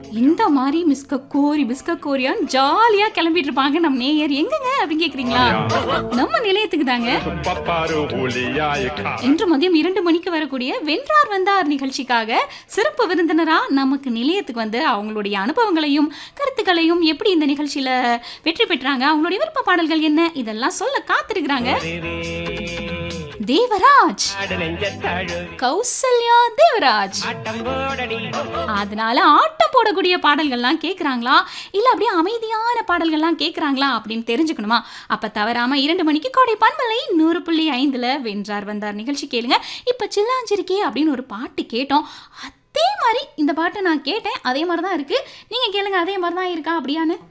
இந்த மாதிரி மிஸ்க கோரி பிஸ்க கோரியான்னு ஜாலியா கிளம்பிட்டு இருப்பாங்க நம்ம நேயர் எங்கங்க அப்படின்னு கேக்குறீங்களா நம்ம நிலையத்துக்கு தாங்க Paparu Huliaika. இன்று மதியம் இரண்டு மணிக்கு வரக்கூடிய வென்றார் வந்தார் நிகழ்ச்சிக்காக சிறப்பு விருந்தினரா நமக்கு நிலையத்துக்கு வந்து அவங்களுடைய அனுபவங்களையும் கருத்துக்களையும் எப்படி இந்த நிகழ்ச்சியில வெற்றி பெற்றாங்க அவங்களுடைய விருப்ப பாடல்கள் என்ன இதெல்லாம் சொல்ல காத்திருக்கிறாங்க தேவராஜ் கௌசல்யா தேவராஜ் அதனால ஆட்டம் போடக்கூடிய பாடல்கள்லாம் கேட்குறாங்களா இல்லை அப்படியே அமைதியான பாடல்கள்லாம் கேட்குறாங்களா அப்படின்னு தெரிஞ்சுக்கணுமா அப்போ தவறாம இரண்டு மணிக்கு கோடை பன்மலை நூறு புள்ளி ஐந்தில் வென்றார் வந்தார் நிகழ்ச்சி கேளுங்க இப்போ சில்லாஞ்சிருக்கே அப்படின்னு ஒரு பாட்டு கேட்டோம் அதே மாதிரி இந்த பாட்டை நான் கேட்டேன் அதே மாதிரி தான் இருக்குது நீங்கள் கேளுங்க அதே மாதிரி தான் இருக்கா அப்படியான்னு